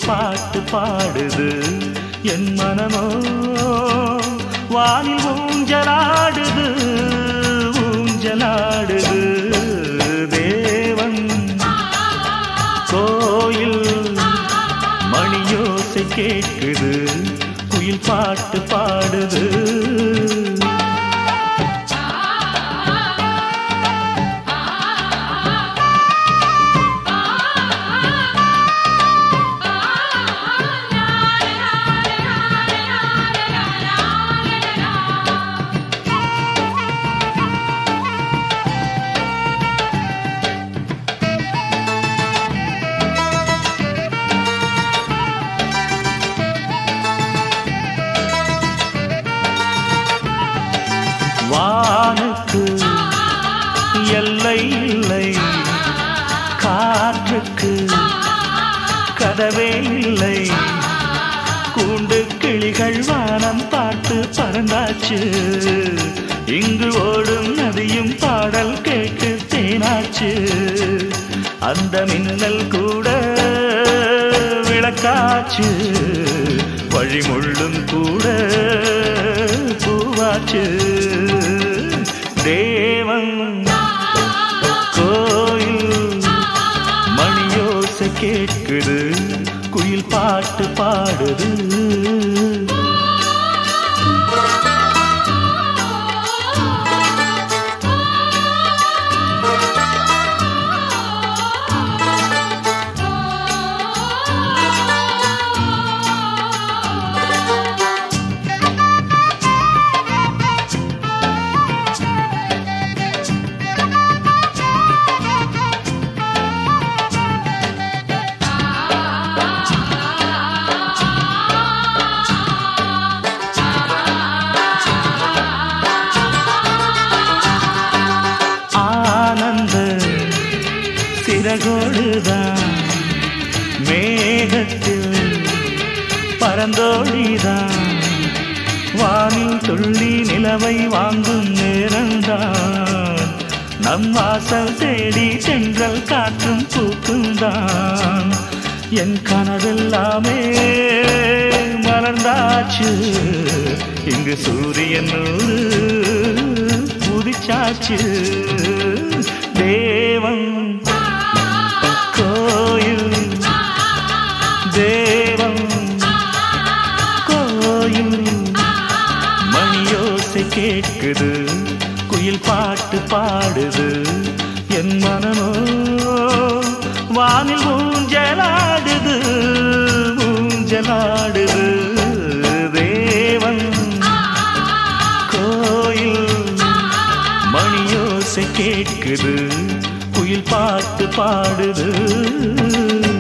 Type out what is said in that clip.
குயில் பாட்டு பாடுது என் மனமோ வானில் ஊஞ்சலாடுது ஊஞ்சலாடுது தேவன் கோயில் மணியோசை கேட்குது குயில் பாட்டு பாடுது வானுக்கு எல்லை இல்லை காற்றுக்கு கதவே இல்லை கூண்டு கிளிகள் வானம் பார்த்து பறந்தாச்சு இங்கு ஓடும் நதியும் பாடல் கேட்டு தேனாச்சு அந்த மின்னல் கூட விளக்காச்சு வழிமுள்ளும் கூட பூவாச்சு தேவன் கோயில் மணியோசை கேட்குது குயில் பாட்டு பாடுது ஆனந்த சிறகோடுதான் மேகத்தில் பரந்தோடிதான் வானில் துள்ளி நிலவை வாங்கும் நேரம்தான் நம் வாசல் தேடி சென்றல் காற்றும் பூக்கும்தான் என் கனவெல்லாமே மலர்ந்தாச்சு இங்கு சூரியன் நூறு உதிச்சாச்சு தேவன் கோயில் தேவன் கோயில் மணியோசை கேட்குது குயில் பாட்டு பாடுது என் மனமோ வானில் ஊஞ்சலாடுது ஊஞ்சலாடுது தேவன் கோயில் மணியோசை கேட்குது குயில் பாட்டு பாடுது